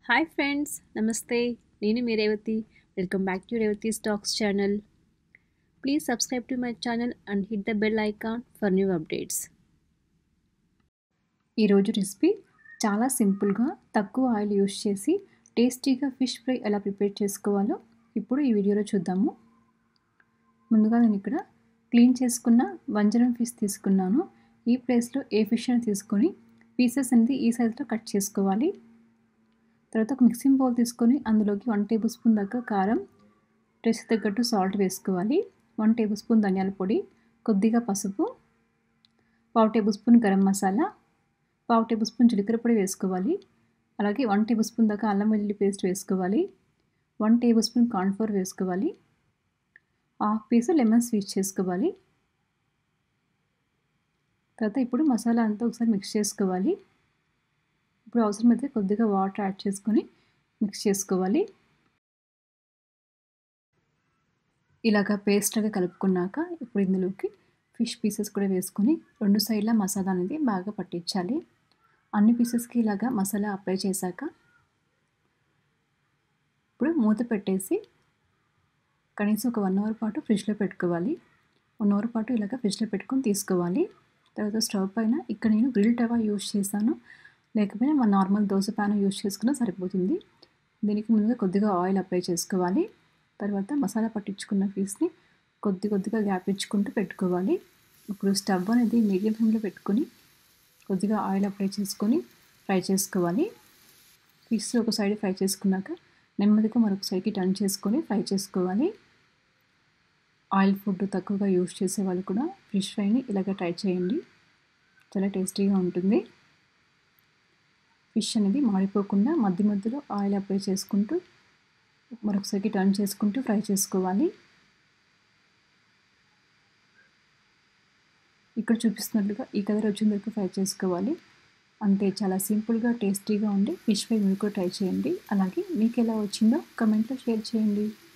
hi friends నమస్తే నేను మీ Revathi welcome back to Revathi stocks channel please subscribe to my channel and hit the bell icon for new updates ఈరోజు recipe చాలా సింపుల్గా తక్కువ ఆయిల్ యూస్ చేసి టేస్టీగా ఫిష్ ఫ్రై ఎలా ప్రిపేర్ చేసుకోవాలో ఇప్పుడు ఈ వీడియోలో చూద్దాము ముందుగా నేను ఇక్కడ క్లీన్ చేసుకున్న వంజరం ఫిష్ తీసుకున్నాను ఈ ప్లేస్లో ఏ ఫిష్ అని తీసుకొని పీసెస్ అనేది ఈ సైజులో కట్ చేసుకోవాలి తర్వాత ఒక మిక్సింగ్ బౌల్ తీసుకొని అందులోకి వన్ టేబుల్ స్పూన్ దాకా కారం టేస్ట్ తగ్గట్టు సాల్ట్ వేసుకోవాలి వన్ టేబుల్ స్పూన్ ధనియాల పొడి కొద్దిగా పసుపు పావు టేబుల్ స్పూన్ గరం మసాలా పావు టేబుల్ స్పూన్ జీలకర్ర పొడి వేసుకోవాలి అలాగే వన్ టేబుల్ స్పూన్ దాకా అల్లం వెల్లుల్లి పేస్ట్ వేసుకోవాలి వన్ టేబుల్ స్పూన్ కార్న్ఫ్లోర్ వేసుకోవాలి హాఫ్ పీస్ లెమన్ స్వీట్ చేసుకోవాలి తర్వాత ఇప్పుడు మసాలా అంతా ఒకసారి మిక్స్ చేసుకోవాలి ఇప్పుడు అవసరమైతే కొద్దిగా వాటర్ యాడ్ చేసుకొని మిక్స్ చేసుకోవాలి ఇలాగ పేస్ట్గా కలుపుకున్నాక ఇప్పుడు ఇందులోకి ఫిష్ పీసెస్ కూడా వేసుకొని రెండు సైడ్ల మసాలా అనేది బాగా పట్టించాలి అన్ని పీసెస్కి ఇలాగా మసాలా అప్లై చేశాక ఇప్పుడు మూత పెట్టేసి కనీసం ఒక వన్ అవర్ పాటు ఫ్రిడ్జ్లో పెట్టుకోవాలి వన్ అవర్ పాటు ఇలాగ ఫ్రిడ్జ్లో పెట్టుకొని తీసుకోవాలి తర్వాత స్టవ్ పైన ఇక్కడ నేను గ్రిల్ టవా యూస్ చేశాను లేకపోయినా మన నార్మల్ దోశ ప్యాన్ యూస్ చేసుకున్నా సరిపోతుంది దీనికి ముందుగా కొద్దిగా ఆయిల్ అప్లై చేసుకోవాలి తర్వాత మసాలా పట్టించుకున్న పీస్ని కొద్ది కొద్దిగా గ్యాప్ ఇచ్చుకుంటూ పెట్టుకోవాలి ఇప్పుడు స్టవ్ అనేది మీడియం ఫ్లేమ్లో పెట్టుకొని కొద్దిగా ఆయిల్ అప్లై చేసుకొని ఫ్రై చేసుకోవాలి పీస్ ఒక సైడ్ ఫ్రై చేసుకున్నాక నెమ్మదిగా మరొక సైడ్కి టర్న్ చేసుకొని ఫ్రై చేసుకోవాలి ఆయిల్ ఫుడ్ తక్కువగా యూస్ చేసే వాళ్ళు కూడా ఫిష్ ఫ్రైని ఇలాగ ట్రై చేయండి చాలా టేస్టీగా ఉంటుంది ఫిష్ అనేది మాడిపోకుండా మధ్య మధ్యలో ఆయిల్ అప్లై చేసుకుంటూ మరొకసారికి టర్న్ చేసుకుంటూ ఫ్రై చేసుకోవాలి ఇక్కడ చూపిస్తున్నట్లుగా ఈ కలర్ వచ్చిన వరకు ఫ్రై చేసుకోవాలి అంతే చాలా సింపుల్గా టేస్టీగా ఉండి ఫిష్ ఫ్రై మీరు కూడా ట్రై చేయండి అలాగే మీకు ఎలా వచ్చిందో కమెంట్లో షేర్ చేయండి